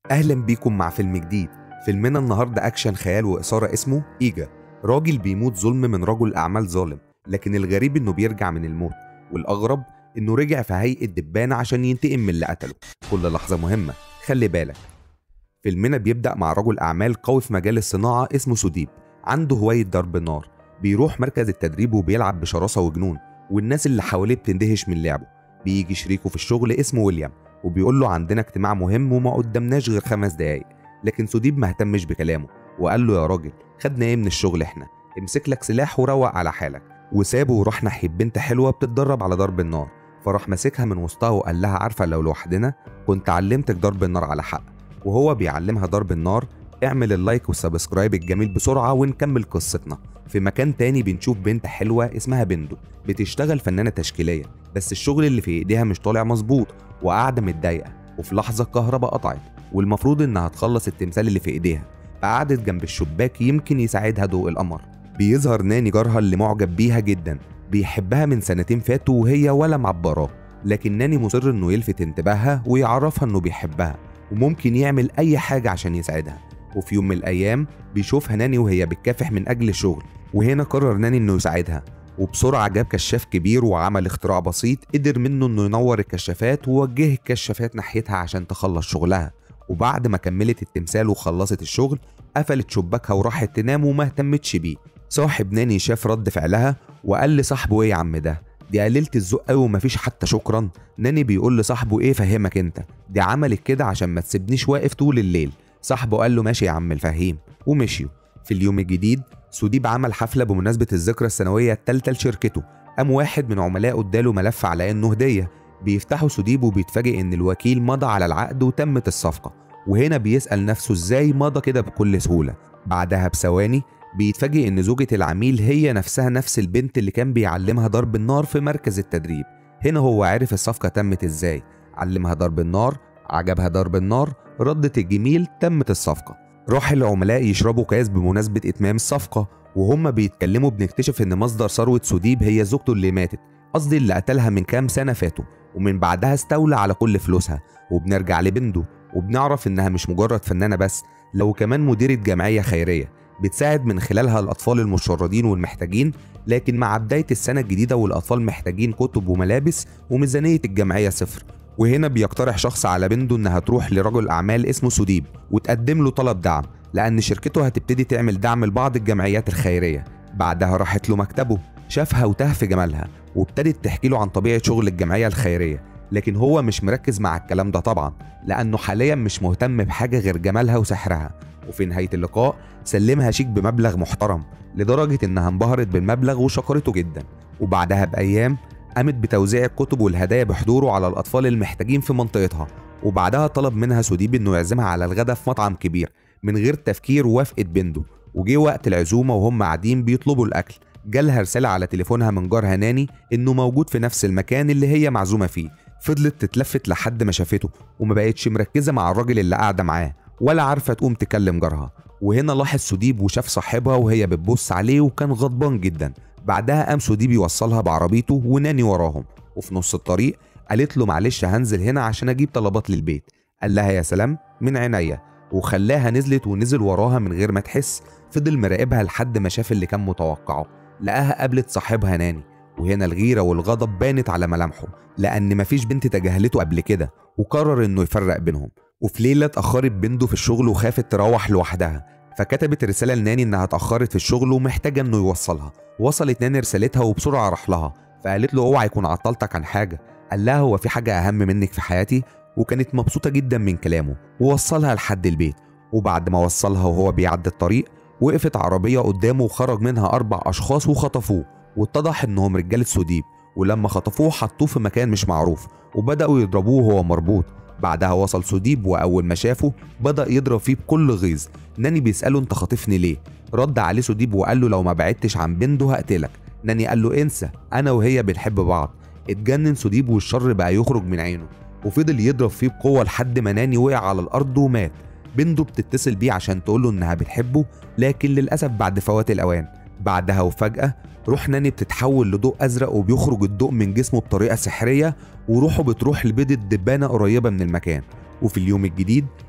اهلا بيكم مع فيلم جديد فيلمنا النهارده اكشن خيال واثاره اسمه ايجا راجل بيموت ظلم من رجل اعمال ظالم لكن الغريب انه بيرجع من الموت والاغرب انه رجع في هيئه دبانه عشان ينتقم من اللي قتله كل لحظه مهمه خلي بالك فيلمنا بيبدا مع رجل اعمال قوي في مجال الصناعه اسمه سوديب عنده هوايه ضرب النار بيروح مركز التدريب وبيلعب بشراسه وجنون والناس اللي حواليه بتندهش من لعبه بيجي شريكه في الشغل اسمه ويليام وبيقول له عندنا اجتماع مهم وما قدامناش غير خمس دقايق لكن سوديب ما اهتمش بكلامه وقال له يا راجل خدنا ايه من الشغل احنا امسك لك سلاح وروق على حالك وسابه وراح ناحيه بنت حلوه بتتدرب على ضرب النار فراح ماسكها من وسطها وقال لها عارفه لو لوحدنا كنت علمتك ضرب النار على حق وهو بيعلمها ضرب النار اعمل اللايك والسبسكرايب الجميل بسرعه ونكمل قصتنا في مكان تاني بنشوف بنت حلوه اسمها بندو بتشتغل فنانه تشكيليه بس الشغل اللي في ايديها مش طالع مظبوط وقاعده متضايقه وفي لحظه الكهرباء قطعت والمفروض انها تخلص التمثال اللي في ايديها فقعدت جنب الشباك يمكن يساعدها ضوء القمر بيظهر ناني جارها اللي معجب بيها جدا بيحبها من سنتين فاتوا وهي ولا معبراه لكن ناني مصر انه يلفت انتباهها ويعرفها انه بيحبها وممكن يعمل اي حاجه عشان يساعدها وفي يوم من الايام بيشوفها ناني وهي بتكافح من اجل الشغل وهنا قرر ناني انه يساعدها وبسرعة جاب كشاف كبير وعمل اختراع بسيط قدر منه انه ينور الكشافات ووجه الكشافات ناحيتها عشان تخلص شغلها وبعد ما كملت التمثال وخلصت الشغل قفلت شباكها وراحت تنام وما اهتمتش بيه صاحب ناني شاف رد فعلها وقال لصاحبه ايه يا عم ده دي قليلة الذوق قوي ومفيش حتى شكرا ناني بيقول لصاحبه ايه فهمك انت دي عملت كده عشان ما تسيبنيش واقف طول الليل صاحبه قال له ماشي يا عم الفهيم ومشيوا في اليوم الجديد سوديب عمل حفلة بمناسبة الذكرى السنوية التالتة لشركته قام واحد من عملائه اداله ملف على انه هدية بيفتحوا سوديب وبيتفاجئ ان الوكيل مضى على العقد وتمت الصفقة وهنا بيسأل نفسه ازاي مضى كده بكل سهولة بعدها بثواني بيتفاجئ ان زوجة العميل هي نفسها نفس البنت اللي كان بيعلمها ضرب النار في مركز التدريب هنا هو عرف الصفقة تمت ازاي علمها ضرب النار عجبها ضرب النار ردت الجميل تمت الصفقة راح العملاء يشربوا كاس بمناسبة إتمام الصفقة وهم بيتكلموا بنكتشف إن مصدر ثروة سوديب هي زوجته اللي ماتت قصدي اللي قتلها من كام سنة فاتوا ومن بعدها استولى على كل فلوسها وبنرجع لبندو وبنعرف إنها مش مجرد فنانة بس لو كمان مديرة جمعية خيرية بتساعد من خلالها الأطفال المشردين والمحتاجين لكن مع بداية السنة الجديدة والأطفال محتاجين كتب وملابس وميزانية الجمعية صفر وهنا بيقترح شخص على بنده انها تروح لرجل اعمال اسمه سوديب وتقدم له طلب دعم لان شركته هتبتدي تعمل دعم لبعض الجمعيات الخيريه بعدها راحت له مكتبه شافها وتاه في جمالها وابتدت تحكي له عن طبيعه شغل الجمعيه الخيريه لكن هو مش مركز مع الكلام ده طبعا لانه حاليا مش مهتم بحاجه غير جمالها وسحرها وفي نهايه اللقاء سلمها شيك بمبلغ محترم لدرجه انها انبهرت بالمبلغ وشكرته جدا وبعدها بايام قامت بتوزيع الكتب والهدايا بحضوره على الأطفال المحتاجين في منطقتها وبعدها طلب منها سوديب إنه يعزمها على الغدا في مطعم كبير من غير تفكير وافقت بنده وجه وقت العزومة وهم قاعدين بيطلبوا الأكل جالها رسالة على تليفونها من جارها ناني إنه موجود في نفس المكان اللي هي معزومة فيه فضلت تتلفت لحد ما شافته وما بقتش مركزة مع الراجل اللي قاعدة معاه ولا عارفة تقوم تكلم جارها وهنا لاحظ سوديب وشاف صاحبها وهي بتبص عليه وكان غضبان جدا بعدها قام سوديب يوصلها بعربيته وناني وراهم وفي نص الطريق قالت له معلش هنزل هنا عشان اجيب طلبات للبيت قال لها يا سلام من عينيا وخلاها نزلت ونزل وراها من غير ما تحس فضل مراقبها لحد ما شاف اللي كان متوقعه لقاها قابلت صاحبها ناني وهنا الغيرة والغضب بانت على ملامحه لأن مفيش بنت تجاهلته قبل كده وقرر إنه يفرق بينهم وفي ليلة اتأخرت بنته في الشغل وخافت تروح لوحدها فكتبت رسالة لناني إنها اتأخرت في الشغل ومحتاجة إنه يوصلها وصلت ناني رسالتها وبسرعة راح لها فقالت له اوعى يكون عطلتك عن حاجة قال لها هو في حاجة أهم منك في حياتي وكانت مبسوطة جدا من كلامه ووصلها لحد البيت وبعد ما وصلها وهو بيعدي الطريق وقفت عربية قدامه وخرج منها أربع أشخاص وخطفوه واتضح إنهم رجالة سوديب ولما خطفوه حطوه في مكان مش معروف وبدأوا يضربوه وهو مربوط بعدها وصل سوديب وأول ما شافه بدأ يضرب فيه بكل غيظ ناني بيسأله أنت خاطفني ليه؟ رد عليه سوديب وقال له لو ما بعدتش عن بنده هقتلك ناني قال له انسى أنا وهي بنحب بعض اتجنن سوديب والشر بقى يخرج من عينه وفضل يضرب فيه بقوة لحد ما ناني وقع على الأرض ومات بنده بتتصل بيه عشان تقوله إنها بتحبه لكن للأسف بعد فوات الأوان بعدها وفجأة روح ناني بتتحول لضوء أزرق وبيخرج الضوء من جسمه بطريقة سحرية وروحه بتروح لبيضة دبانة قريبة من المكان وفي اليوم الجديد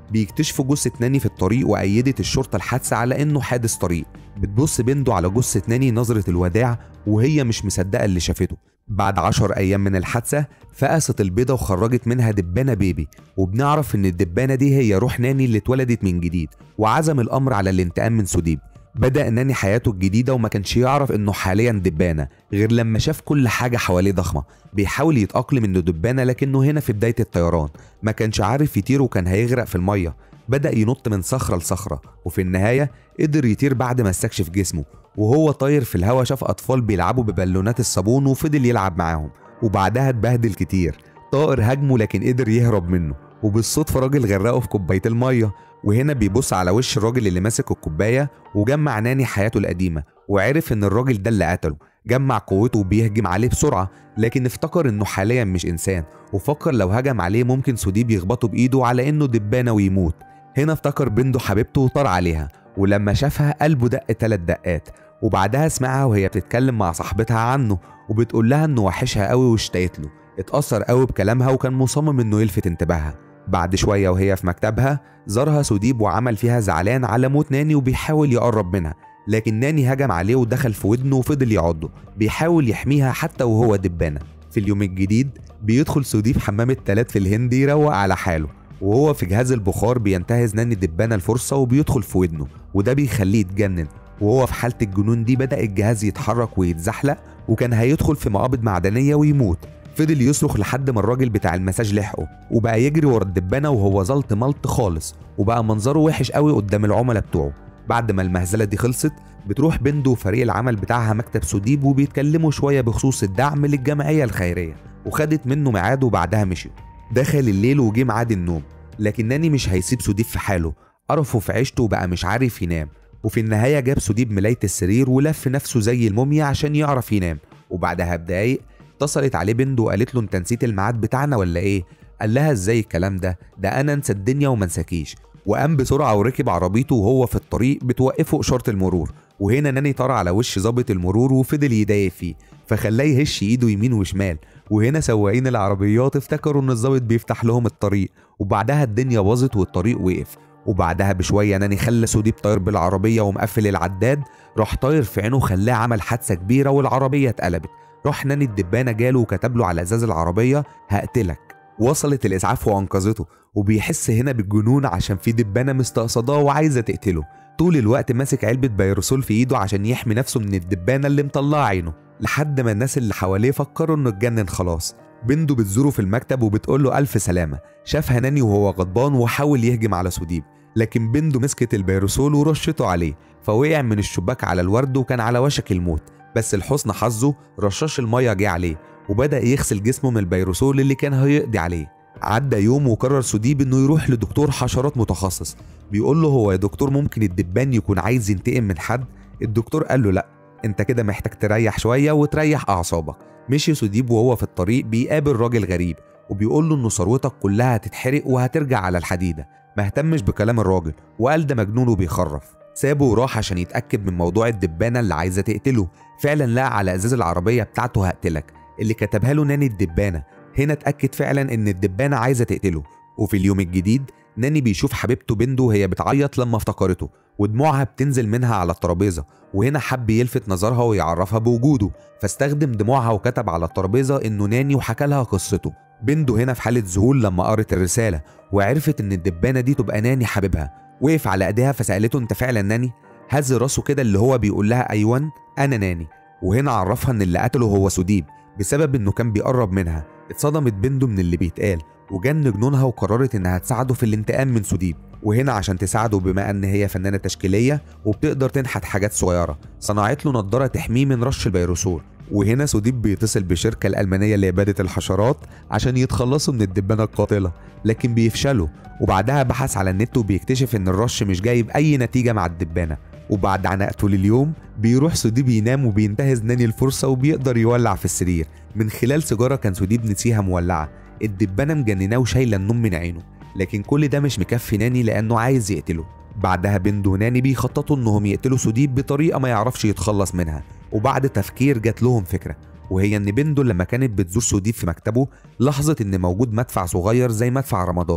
بيكتشفوا جثة ناني في الطريق وأيدت الشرطة الحادثة على إنه حادث طريق بتبص بندو على جثة ناني نظرة الوداع وهي مش مصدقة اللي شافته بعد عشر أيام من الحادثة فقست البيضة وخرجت منها دبانة بيبي وبنعرف إن الدبانة دي هي روح ناني اللي اتولدت من جديد وعزم الأمر على الانتقام من سوديب بدأ ناني حياته الجديدة وما كانش يعرف إنه حاليا دبانة غير لما شاف كل حاجة حواليه ضخمة بيحاول يتأقلم إنه دبانة لكنه هنا في بداية الطيران ما كانش عارف يطير وكان هيغرق في المية بدأ ينط من صخرة لصخرة وفي النهاية قدر يطير بعد ما استكشف جسمه وهو طاير في الهوا شاف أطفال بيلعبوا ببالونات الصابون وفضل يلعب معاهم وبعدها اتبهدل كتير طائر هاجمه لكن قدر يهرب منه وبالصدفة راجل غرقه في كوباية المية وهنا بيبص على وش الراجل اللي ماسك الكوباية وجمع ناني حياته القديمة وعرف إن الراجل ده اللي قتله جمع قوته وبيهجم عليه بسرعة لكن افتكر إنه حاليا مش إنسان وفكر لو هجم عليه ممكن سوديب يخبطه بإيده على إنه دبانة ويموت هنا افتكر بنده حبيبته وطار عليها ولما شافها قلبه دق تلات دقات وبعدها سمعها وهي بتتكلم مع صاحبتها عنه وبتقول لها انه وحشها قوي واشتقت له اتأثر قوي بكلامها وكان مصمم انه يلفت انتباهها بعد شوية وهي في مكتبها زارها سوديب وعمل فيها زعلان على موت ناني وبيحاول يقرب منها لكن ناني هجم عليه ودخل في ودنه وفضل يعضه بيحاول يحميها حتى وهو دبانة في اليوم الجديد بيدخل سوديب حمام التلات في الهند يروق على حاله وهو في جهاز البخار بينتهز ناني الدبانة الفرصة وبيدخل في ودنه وده بيخليه يتجنن وهو في حالة الجنون دي بدأ الجهاز يتحرك ويتزحلق وكان هيدخل في مقابض معدنية ويموت فضل يصرخ لحد ما الراجل بتاع المساج لحقه وبقى يجري ورا الدبانة وهو زلط ملط خالص وبقى منظره وحش قوي قدام العملاء بتوعه بعد ما المهزلة دي خلصت بتروح بندو وفريق العمل بتاعها مكتب سوديب وبيتكلموا شوية بخصوص الدعم للجمعية الخيرية وخدت منه ميعاد وبعدها مشي دخل الليل وجه ميعاد النوم لكن ناني مش هيسيب سوديب في حاله قرفه في عيشته وبقى مش عارف ينام وفي النهاية جاب سوديب ملاية السرير ولف نفسه زي الموميا عشان يعرف ينام وبعدها بدقايق اتصلت عليه بنده وقالت له انت نسيت الميعاد بتاعنا ولا ايه قال لها ازاي الكلام ده ده انا انسى الدنيا وما انساكيش وقام بسرعة وركب عربيته وهو في الطريق بتوقفه إشارة المرور وهنا ناني طار على وش ظابط المرور وفضل يضايق فيه فخلاه يهش ايده يمين وشمال وهنا سواقين العربيات افتكروا ان الظابط بيفتح لهم الطريق وبعدها الدنيا باظت والطريق وقف وبعدها بشوية ناني خلى سوديب طاير بالعربية ومقفل العداد راح طاير في عينه خلاه عمل حادثة كبيرة والعربية اتقلبت راح ناني الدبانة جاله وكتب له على ازاز العربية هقتلك وصلت الاسعاف وانقذته وبيحس هنا بالجنون عشان في دبانة مستقصداه وعايزة تقتله طول الوقت ماسك علبة بيروسول في ايده عشان يحمي نفسه من الدبانة اللي مطلعة عينه لحد ما الناس اللي حواليه فكروا انه اتجنن خلاص بنده بتزوره في المكتب وبتقول له ألف سلامة شافها ناني وهو غضبان وحاول يهجم على سوديب لكن بنده مسكت البيروسول ورشته عليه فوقع من الشباك على الورد وكان على وشك الموت بس لحسن حظه رشاش المية جه عليه وبدأ يغسل جسمه من البيروسول اللي كان هيقضي عليه عدى يوم وقرر سوديب انه يروح لدكتور حشرات متخصص بيقول له هو يا دكتور ممكن الدبان يكون عايز ينتقم من حد الدكتور قال له لا انت كده محتاج تريح شويه وتريح اعصابك مشي سوديب وهو في الطريق بيقابل راجل غريب وبيقول له ان ثروتك كلها هتتحرق وهترجع على الحديده ما اهتمش بكلام الراجل وقال ده مجنون وبيخرف سابه وراح عشان يتاكد من موضوع الدبانه اللي عايزه تقتله فعلا لقى على ازاز العربيه بتاعته هقتلك اللي كتبها له ناني الدبانه هنا اتاكد فعلا ان الدبانه عايزه تقتله وفي اليوم الجديد ناني بيشوف حبيبته بندو وهي بتعيط لما افتكرته ودموعها بتنزل منها على الترابيزه وهنا حب يلفت نظرها ويعرفها بوجوده فاستخدم دموعها وكتب على الترابيزه انه ناني وحكى لها قصته بندو هنا في حاله ذهول لما قرت الرساله وعرفت ان الدبانه دي تبقى ناني حبيبها وقف على ايديها فسالته انت فعلا ناني هز راسه كده اللي هو بيقول لها ايوان انا ناني وهنا عرفها ان اللي قتله هو سوديب بسبب انه كان بيقرب منها اتصدمت بنده من اللي بيتقال وجن جنونها وقررت انها تساعده في الانتقام من سوديب وهنا عشان تساعده بما ان هي فنانه تشكيليه وبتقدر تنحت حاجات صغيره صنعت له نضاره تحميه من رش البيروسول وهنا سوديب بيتصل بالشركه الالمانيه لاباده الحشرات عشان يتخلصوا من الدبانه القاتله لكن بيفشلوا وبعدها بحث على النت وبيكتشف ان الرش مش جايب اي نتيجه مع الدبانه وبعد عناءته لليوم بيروح سوديب ينام وبينتهز ناني الفرصة وبيقدر يولع في السرير من خلال سيجارة كان سوديب نسيها مولعة الدبانة مجنناه وشايلة النوم من عينه لكن كل ده مش مكفي ناني لأنه عايز يقتله بعدها بندو وناني بيخططوا انهم يقتلوا سوديب بطريقة ما يعرفش يتخلص منها وبعد تفكير جات لهم فكرة وهي ان بندو لما كانت بتزور سوديب في مكتبه لاحظت ان موجود مدفع صغير زي مدفع رمضان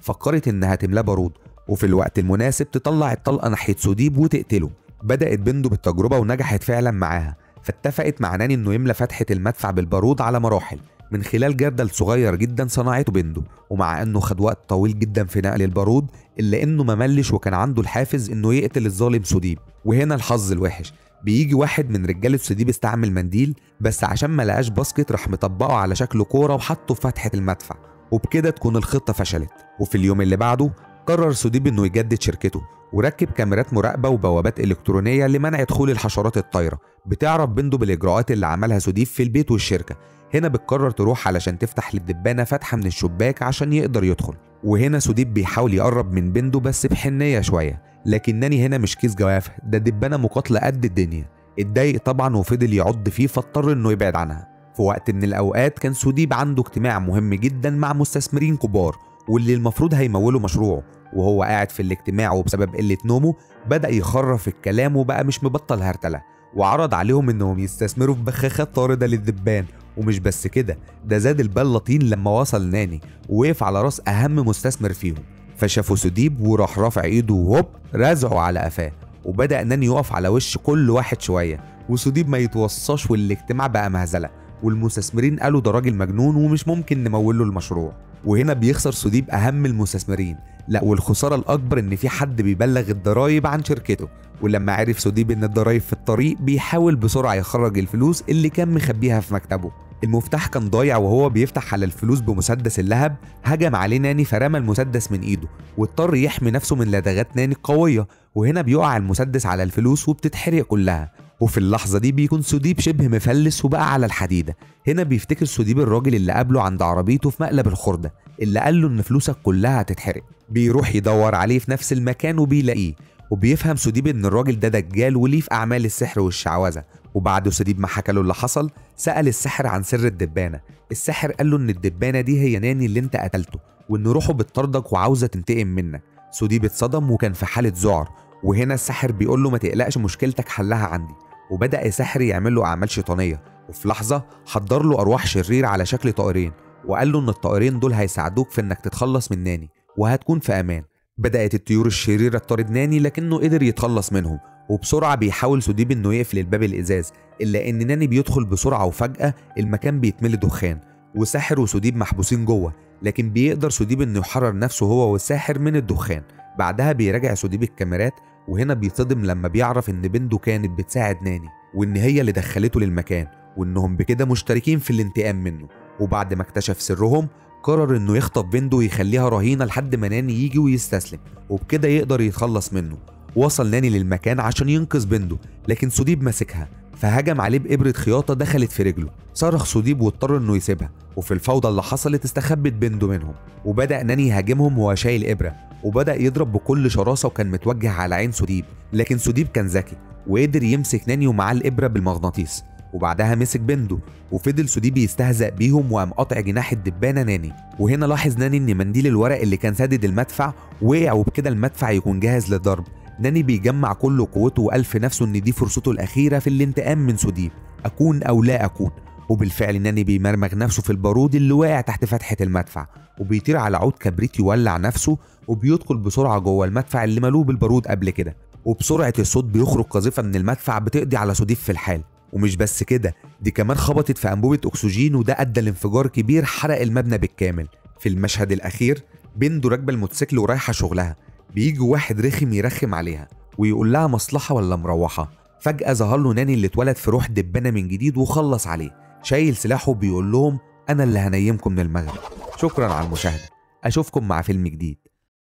فكرت إنها تملاه بارود وفي الوقت المناسب تطلع الطلقة ناحية سوديب وتقتله بدأت بندو بالتجربة ونجحت فعلا معاها فاتفقت مع ناني إنه يملى فتحة المدفع بالبارود على مراحل من خلال جردل صغير جدا صنعته بندو ومع انه خد وقت طويل جدا في نقل البارود الا انه ما ملش وكان عنده الحافز انه يقتل الظالم سوديب وهنا الحظ الوحش بيجي واحد من رجاله سوديب استعمل منديل بس عشان ما لقاش باسكت راح مطبقه على شكل كوره وحطه في فتحه المدفع وبكده تكون الخطه فشلت وفي اليوم اللي بعده قرر سوديب انه يجدد شركته وركب كاميرات مراقبه وبوابات الكترونيه لمنع دخول الحشرات الطايره بتعرف بندو بالاجراءات اللي عملها سوديب في البيت والشركه هنا بتقرر تروح علشان تفتح للدبانة فتحة من الشباك عشان يقدر يدخل وهنا سوديب بيحاول يقرب من بندو بس بحنية شوية لكن ناني هنا مش كيس جوافة ده دبانة مقاتلة قد الدنيا اتضايق طبعا وفضل يعض فيه فاضطر انه يبعد عنها في وقت من الاوقات كان سوديب عنده اجتماع مهم جدا مع مستثمرين كبار واللي المفروض هيمولوا مشروعه وهو قاعد في الاجتماع وبسبب قلة نومه بدأ يخرف الكلام وبقى مش مبطل هرتلة وعرض عليهم انهم يستثمروا في بخاخات طاردة للدبان ومش بس كده ده زاد البال لطين لما وصل ناني ووقف على راس اهم مستثمر فيهم فشافوا سديب وراح رافع ايده وهوب رزعه على قفاه وبدا ناني يقف على وش كل واحد شويه وسديب ما يتوصاش والاجتماع بقى مهزله والمستثمرين قالوا ده راجل مجنون ومش ممكن نمول له المشروع وهنا بيخسر سديب اهم المستثمرين لا والخساره الاكبر ان في حد بيبلغ الضرايب عن شركته ولما عرف سديب ان الضرايب في الطريق بيحاول بسرعه يخرج الفلوس اللي كان مخبيها في مكتبه المفتاح كان ضايع وهو بيفتح على الفلوس بمسدس اللهب هجم عليه ناني فرمى المسدس من ايده واضطر يحمي نفسه من لدغات ناني القويه وهنا بيقع المسدس على الفلوس وبتتحرق كلها وفي اللحظة دي بيكون سوديب شبه مفلس وبقى على الحديدة هنا بيفتكر سوديب الراجل اللي قابله عند عربيته في مقلب الخردة اللي قال له إن فلوسك كلها هتتحرق بيروح يدور عليه في نفس المكان وبيلاقيه وبيفهم سوديب ان الراجل ده دجال وليه في اعمال السحر والشعوذه وبعد سديب ما حكى له اللي حصل سأل الساحر عن سر الدبانة الساحر قال له إن الدبانة دي هي ناني اللي أنت قتلته وإن روحه بتطاردك وعاوزة تنتقم منك سديب اتصدم وكان في حالة ذعر وهنا الساحر بيقول له ما تقلقش مشكلتك حلها عندي وبدأ الساحر يعمل له أعمال شيطانية وفي لحظة حضر له أرواح شريرة على شكل طائرين وقال له إن الطائرين دول هيساعدوك في إنك تتخلص من ناني وهتكون في أمان بدأت الطيور الشريرة تطارد ناني لكنه قدر يتخلص منهم وبسرعة بيحاول سوديب إنه يقفل الباب الإزاز إلا إن ناني بيدخل بسرعة وفجأة المكان بيتملي دخان وساحر وسوديب محبوسين جوه لكن بيقدر سوديب إنه يحرر نفسه هو والساحر من الدخان بعدها بيراجع سوديب الكاميرات وهنا بيتصدم لما بيعرف إن بنته كانت بتساعد ناني وإن هي اللي دخلته للمكان وإنهم بكده مشتركين في الانتقام منه وبعد ما اكتشف سرهم قرر انه يخطف بنده ويخليها رهينه لحد ما ناني يجي ويستسلم وبكده يقدر يتخلص منه وصل ناني للمكان عشان ينقذ بنده لكن سوديب ماسكها فهجم عليه بإبرة خياطة دخلت في رجله صرخ سوديب واضطر انه يسيبها وفي الفوضى اللي حصلت استخبت بنده منهم وبدأ ناني يهاجمهم وهو شايل إبرة وبدأ يضرب بكل شراسة وكان متوجه على عين سوديب لكن سوديب كان ذكي وقدر يمسك ناني ومعاه الإبرة بالمغناطيس وبعدها مسك بنده وفضل سوديب يستهزأ بيهم وقام قاطع جناح الدبانة ناني وهنا لاحظ ناني ان منديل الورق اللي كان سادد المدفع وقع وبكده المدفع يكون جاهز للضرب ناني بيجمع كل قوته وقال في نفسه ان دي فرصته الاخيره في الانتقام من سوديب اكون او لا اكون وبالفعل ناني بيمرمغ نفسه في البارود اللي واقع تحت فتحه المدفع وبيطير على عود كبريت يولع نفسه وبيدخل بسرعه جوه المدفع اللي ملوه بالبارود قبل كده وبسرعه الصوت بيخرج قذيفه من المدفع بتقضي على سوديب في الحال ومش بس كده دي كمان خبطت في انبوبه اكسجين وده ادى لانفجار كبير حرق المبنى بالكامل في المشهد الاخير بندو راكبه الموتوسيكل ورايحه شغلها بيجي واحد رخم يرخم عليها ويقول لها مصلحه ولا مروحه فجاه ظهر له ناني اللي اتولد في روح دبانه من جديد وخلص عليه شايل سلاحه بيقول لهم انا اللي هنيمكم من المغرب شكرا على المشاهده اشوفكم مع فيلم جديد